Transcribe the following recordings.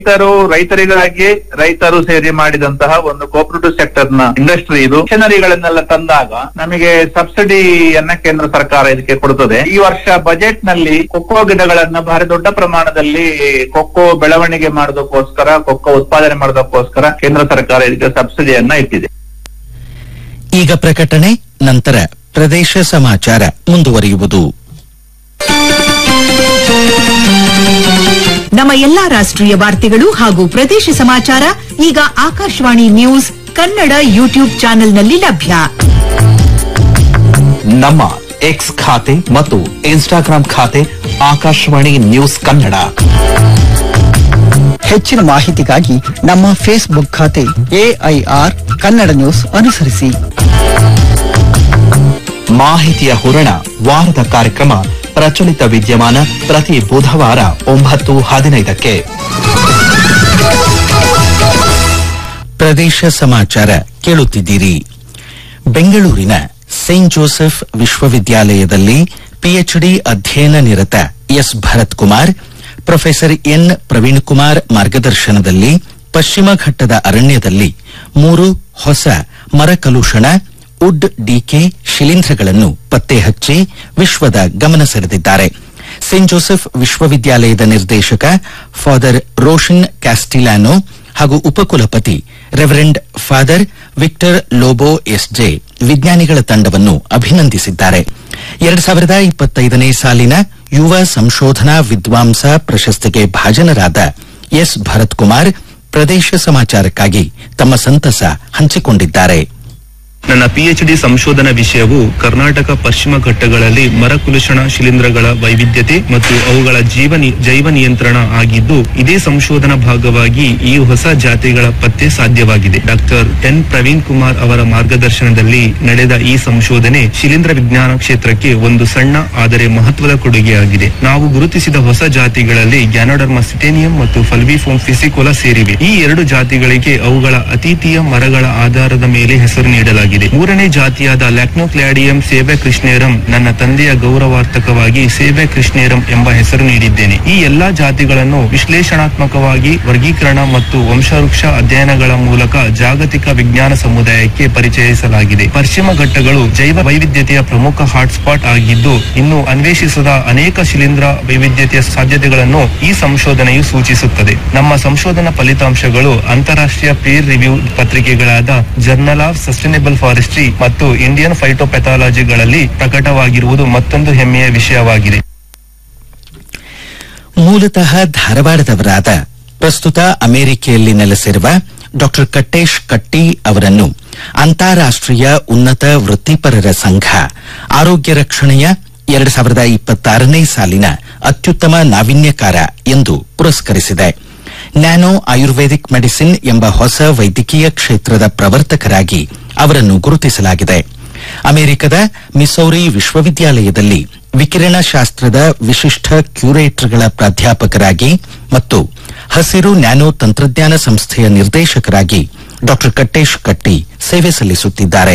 ರೈತರು ರೈತರಿಗಾಗಿ ರೈತರು ಸೇರಿ ಮಾಡಿದಂತಹ ಒಂದು ಕೋಪರೇಟಿವ್ ಸೆಕ್ಟರ್ ನ ಇಂಡಸ್ಟ್ರಿ ಇದು ಮಿಷನರಿಗಳನ್ನೆಲ್ಲ ತಂದಾಗ ನಮಗೆ ಸಬ್ಸಿಡಿಯನ್ನ ಕೇಂದ್ರ ಸರ್ಕಾರ ಇದಕ್ಕೆ ಕೊಡುತ್ತದೆ ಈ ವರ್ಷ ಬಜೆಟ್ ನಲ್ಲಿ ಕೊಕ್ಕೋ ಗಿಡಗಳನ್ನ ಭಾರಿ ದೊಡ್ಡ ಪ್ರಮಾಣದಲ್ಲಿ ಕೊಕ್ಕೋ ಬೆಳವಣಿಗೆ ಮಾಡೋದಕ್ಕೋಸ್ಕರ ಕೊಕ್ಕೋ ಉತ್ಪಾದನೆ ಮಾಡೋದಕ್ಕೋಸ್ಕರ ಕೇಂದ್ರ ಸರ್ಕಾರ ಇದಕ್ಕೆ ಸಬ್ಸಿಡಿಯನ್ನ ಇಟ್ಟಿದೆ ಈಗ ಪ್ರಕಟಣೆ ನಂತರ ಪ್ರದೇಶ ಸಮಾಚಾರ ಮುಂದುವರಿಯುವುದು ನಮ್ಮ ಎಲ್ಲಾ ರಾಷ್ಟ್ರೀಯ ವಾರ್ತೆಗಳು ಹಾಗೂ ಪ್ರದೇಶ ಸಮಾಚಾರ ಈಗ ಆಕಾಶವಾಣಿ ನ್ಯೂಸ್ ಕನ್ನಡ ಯೂಟ್ಯೂಬ್ ಚಾನೆಲ್ನಲ್ಲಿ ಲಭ್ಯ ನಮ್ಮ ಎಕ್ಸ್ ಖಾತೆ ಮತ್ತು ಇನ್ಸ್ಟಾಗ್ರಾಂ ಖಾತೆ ಆಕಾಶವಾಣಿ ನ್ಯೂಸ್ ಕನ್ನಡ ಹೆಚ್ಚಿನ ಮಾಹಿತಿಗಾಗಿ ನಮ್ಮ ಫೇಸ್ಬುಕ್ ಖಾತೆ ಎಐಆರ್ ಕನ್ನಡ ನ್ಯೂಸ್ ಅನುಸರಿಸಿ ಮಾಹಿತಿಯ ಹೂರಣ ವಾರದ ಕಾರ್ಯಕ್ರಮ ಪ್ರಚಲಿತ ವಿದ್ಯಮಾನ ಪ್ರತಿ ಬುಧವಾರ ಒಂಬತ್ತು ಹದಿನೈದಕ್ಕೆ ಪ್ರದೇಶ ಸಮಾಚಾರ ಕೇಳುತ್ತಿದ್ದೀರಿ ಬೆಂಗಳೂರಿನ ಸೇಂಟ್ ಜೋಸೆಫ್ ವಿಶ್ವವಿದ್ಯಾಲಯದಲ್ಲಿ ಪಿಎಚ್ಡಿ ಅಧ್ಯಯನ ನಿರತ S Bharath Kumar professor N Praveen Kumar ಮಾರ್ಗದರ್ಶನದಲ್ಲಿ ಪಶ್ಚಿಮ ಘಟ್ಟದ ಅರಣ್ಯದಲ್ಲಿ ಮೂರು ಹೊಸ ಮರಕಲುಷಣ ವುಡ್ ಡಿಕೆ ಶಿಲೀಂಧ್ರಗಳನ್ನು ಪತ್ತೆ ಹಚ್ಚಿ ವಿಶ್ವದ ಗಮನ ಸೆಳೆದಿದ್ದಾರೆ ಸೇಂಟ್ ಜೋಸೆಫ್ ವಿಶ್ವವಿದ್ಯಾಲಯದ ನಿರ್ದೇಶಕ ಫಾದರ್ ರೋಷನ್ ಕ್ಯಾಸ್ಟಿಲಾನೋ ಹಾಗೂ ಉಪಕುಲಪತಿ reverend father Victor Lobo SJ ವಿಜ್ಞಾನಿಗಳ ತಂಡವನ್ನು ಅಭಿನಂದಿಸಿದ್ದಾರೆ ಎರಡ್ ಸಾವಿರದ ಇಪ್ಪತ್ತೈದನೇ ಸಾಲಿನ ಯುವ ಸಂಶೋಧನಾ ವಿದ್ವಾಂಸ ಪ್ರಶಸ್ತಿಗೆ ಭಾಜನರಾದ ಎಸ್ ಭರತ್ ಕುಮಾರ್ ಪ್ರದೇಶ ಸಮಾಚಾರಕ್ಕಾಗಿ ತಮ್ಮ ಸಂತಸ ಹಂಚಿಕೊಂಡಿದ್ದಾರೆ ನನ್ನ ಪಿಎಚ್ಡಿ ಸಂಶೋಧನಾ ವಿಷಯವು ಕರ್ನಾಟಕ ಪಶ್ಚಿಮ ಘಟ್ಟಗಳಲ್ಲಿ ಮರಕುಲುಷಣ ಶಿಲೀಂಧ್ರಗಳ ವೈವಿಧ್ಯತೆ ಮತ್ತು ಅವುಗಳ ಜೀವ ನಿ- ಜೈವ ನಿಯಂತ್ರಣ ಆಗಿದ್ದು ಇದೇ ಸಂಶೋಧನಾ ಭಾಗವಾಗಿ ಈ ಹೊಸ ಜಾತಿಗಳ ಪತ್ತೆ ಸಾಧ್ಯವಾಗಿದೆ ಡಾಕ್ಟರ್ ಎನ್ ಪ್ರವೀಣ್ ಕುಮಾರ್ ಅವರ ಮಾರ್ಗದರ್ಶನದಲ್ಲಿ ನಡೆದ ಈ ಸಂಶೋಧನೆ ಶಿಲೀಂಧ್ರ ವಿಜ್ಞಾನ ಕ್ಷೇತ್ರಕ್ಕೆ ಒಂದು ಸಣ್ಣ ಆದರೆ ಮಹತ್ವದ ಕೊಡುಗೆಯಾಗಿದೆ ನಾವು ಗುರುತಿಸಿದ ಹೊಸ ಜಾತಿಗಳಲ್ಲಿ ಗ್ಯಾನೋಡರ್ಮ ಸಿಟೇನಿಯಂ ಮತ್ತು ಫಲ್ವಿಫೋಮ್ ಫಿಸಿಕೋಲಾ ಸೇರಿವೆ ಈ ಎರಡು ಜಾತಿಗಳಿಗೆ ಅವುಗಳ ಅತೀತೀಯ ಮರಗಳ ಆಧಾರದ ಮೇಲೆ ಹೆಸರು ನೀಡಲಾಗಿದೆ ಮೂರನೇ ಜಾತಿಯಾದ ಲ್ಯಾಕ್ನೋಕ್ಲಾಡಿಯಂ ಸೇಬೆ ಕೃಷ್ಣೇರಂ ನನ್ನ ತಂದೆಯ ಗೌರವಾರ್ಥಕವಾಗಿ ಸೇಬೆ ಕೃಷ್ಣೇರಂ ಎಂಬ ಹೆಸರು ನೀಡಿದ್ದೇನೆ ಈ ಎಲ್ಲಾ ಜಾತಿಗಳನ್ನು ವಿಶ್ಲೇಷಣಾತ್ಮಕವಾಗಿ ವರ್ಗೀಕರಣ ಮತ್ತು ವಂಶವೃಕ್ಷ ಅಧ್ಯಯನಗಳ ಮೂಲಕ ಜಾಗತಿಕ ವಿಜ್ಞಾನ ಸಮುದಾಯಕ್ಕೆ ಪರಿಚಯಿಸಲಾಗಿದೆ ಪಶ್ಚಿಮ ಘಟ್ಟಗಳು ಜೈವ ವೈವಿಧ್ಯತೆಯ ಪ್ರಮುಖ ಹಾಟ್ಸ್ಪಾಟ್ ಆಗಿದ್ದು ಇನ್ನು ಅನ್ವೇಷಿಸದ ಅನೇಕ ಶಿಲೀಂಧ್ರ ವೈವಿಧ್ಯತೆಯ ಸಾಧ್ಯತೆಗಳನ್ನು ಈ ಸಂಶೋಧನೆಯು ಸೂಚಿಸುತ್ತದೆ ನಮ್ಮ ಸಂಶೋಧನಾ ಫಲಿತಾಂಶಗಳು ಅಂತಾರಾಷ್ಟ್ರೀಯ ಪೀರ್ ರಿವ್ಯೂ ಪತ್ರಿಕೆಗಳಾದ ಜರ್ನಲ್ ಆಫ್ ಸಸ್ಟೈನಬಲ್ ಫಾರೆಸ್ಟ್ರಿ ಮತ್ತು ಇಂಡಿಯನ್ ಫೈಟೋಪೆಥಾಲಜಿಗಳಲ್ಲಿ ಪ್ರಕಟವಾಗಿರುವುದು ಮತ್ತೊಂದು ಹೆಮ್ಮೆಯ ವಿಷಯವಾಗಿದೆ ಮೂಲತಃ ಧಾರವಾಡದವರಾದ ಪ್ರಸ್ತುತ ಅಮೆರಿಕೆಯಲ್ಲಿ ನೆಲೆಸಿರುವ ಡಾ ಕಟ್ಟೇಶ್ ಕಟ್ಟಿ ಅವರನ್ನು ಅಂತಾರಾಷ್ಟ್ರೀಯ ಉನ್ನತ ವೃತ್ತಿಪರರ ಸಂಘ ಆರೋಗ್ಯ ರಕ್ಷಣೆಯ ಎರಡು ಸಾವಿರದ ಇಪ್ಪತ್ತಾರನೇ ಸಾಲಿನ ಅತ್ಯುತ್ತಮ ನಾವೀನ್ಯಕಾರ ಎಂದು ಪುರಸ್ಕರಿಸಿದೆ ನ್ಯಾನೋ ಆಯುರ್ವೇದಿಕ್ ಮೆಡಿಸಿನ್ ಎಂಬ ಹೊಸ ವೈದ್ಯಕೀಯ ಕ್ಷೇತ್ರದ ಪ್ರವರ್ತಕರಾಗಿ ಅವರನ್ನು ಗುರುತಿಸಲಾಗಿದೆ ಅಮೆರಿಕದ ಮಿಸೌರಿ ವಿಶ್ವವಿದ್ಯಾಲಯದಲ್ಲಿ ವಿಕಿರಣ ಶಾಸ್ತ್ರದ ವಿಶಿಷ್ಟ ಕ್ಯೂರೇಟರ್ಗಳ ಪ್ರಾಧ್ಯಾಪಕರಾಗಿ ಮತ್ತು ಹಸಿರು ನ್ಯಾನೋ ತಂತ್ರಜ್ಞಾನ ಸಂಸ್ಥೆಯ ನಿರ್ದೇಶಕರಾಗಿ ಡಾ ಕಟ್ಟೇಶ್ ಕಟ್ಟಿ ಸೇವೆ ಸಲ್ಲಿಸುತ್ತಿದ್ದಾರೆ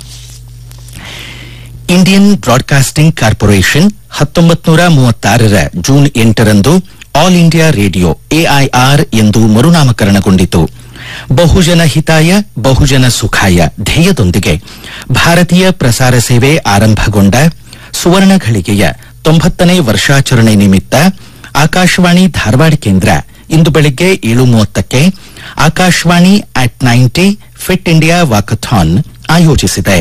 ಇಂಡಿಯನ್ ಬ್ರಾಡ್ಕಾಸ್ಟಿಂಗ್ ಕಾರ್ಪೊರೇಷನ್ ಹತ್ತೊಂಬತ್ತು ನೂರ ಮೂವತ್ತಾರರ ಜೂನ್ ಎಂಟರಂದು ಆಲ್ ಇಂಡಿಯಾ ರೇಡಿಯೋ ಎಐಆರ್ ಎಂದು ಮರುನಾಮಕರಣಗೊಂಡಿತು ಬಹುಜನ ಹಿತಾಯ ಬಹುಜನ ಸುಖಾಯ ಧ್ಯೇಯದೊಂದಿಗೆ ಭಾರತೀಯ ಪ್ರಸಾರ ಸೇವೆ ಆರಂಭಗೊಂಡ ಸುವರ್ಣ ಘಳಿಗೆಯ ತೊಂಬತ್ತನೇ ವರ್ಷಾಚರಣೆ ನಿಮಿತ್ತ ಆಕಾಶವಾಣಿ ಧಾರವಾಡ ಕೇಂದ್ರ ಇಂದು ಬೆಳಗ್ಗೆ ಏಳು ಮೂವತ್ತಕ್ಕೆ Akashvani at ninety fit India walkathon ಆಯೋಜಿಸಿದೆ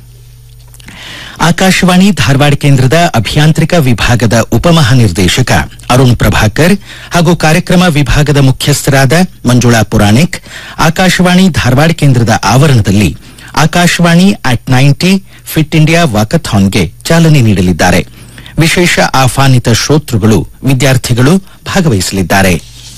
ಆಕಾಶವಾಣಿ ಧಾರವಾಡ ಕೇಂದ್ರದ ಅಭಿಯಾಂತ್ರಿಕ ವಿಭಾಗದ ಉಪಮಹಾನಿರ್ದೇಶಕ ಅರುಣ್ ಪ್ರಭಾಕರ್ ಹಾಗೂ ಕಾರ್ಯಕ್ರಮ ವಿಭಾಗದ ಮುಖ್ಯಸ್ಥರಾದ ಮಂಜುಳಾ ಪುರಾಣಿಕ್ ಆಕಾಶವಾಣಿ ಧಾರವಾಡ ಕೇಂದ್ರದ ಆವರಣದಲ್ಲಿ Akashvani at ninety fit India ವಾಕಥಾನ್ಗೆ ಚಾಲನೆ ನೀಡಲಿದ್ದಾರೆ ವಿಶೇಷ ಆಹ್ವಾನಿತ ಶ್ರೋತೃಗಳು ವಿದ್ಯಾರ್ಥಿಗಳು ಭಾಗವಹಿಸಲಿದ್ದಾರೆ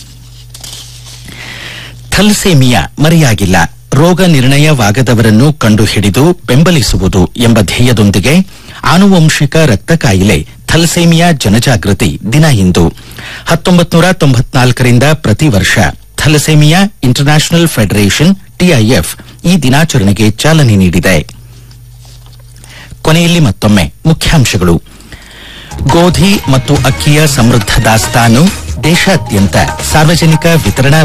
ಥಲ್ಸೇಮಿಯಾ ಮರೆಯಾಗಿಲ್ಲ ರೋಗ ನಿರ್ಣಯವಾಗದವರನ್ನು ಕಂಡುಹಿಡಿದು ಬೆಂಬಲಿಸುವುದು ಎಂಬ ಧ್ಯೇಯದೊಂದಿಗೆ ಆನುವಂಶಿಕ ರಕ್ತ ಕಾಯಿಲೆ ಥಲ್ಸೇಮಿಯಾ ಜನಜಾಗೃತಿ ದಿನ ಇಂದು ಹತ್ತೊಂಬತ್ತು ನೂರ ತೊಂಬತ್ನಾಲ್ಕರಿಂದ ಪ್ರತಿ ವರ್ಷ ಥಲಸೇಮಿಯಾ ಇಂಟರ್ನ್ಯಾಷನಲ್ ಫೆಡರೇಷನ್ ಟಿಐಎಫ್ ಈ ದಿನಾಚರಣೆಗೆ ಚಾಲನೆ ನೀಡಿದೆ ಕೊನೆಯಲ್ಲಿ ಮತ್ತೊಮ್ಮೆ ಮುಖ್ಯಾಂಶಗಳು ಗೋಧಿ ಮತ್ತು ಅಕ್ಕಿಯ ಸಮೃದ್ಧ ದಾಸ್ತಾನು ದೇಶಾದ್ಯಂತ ಸಾರ್ವಜನಿಕ ವಿತರಣಾ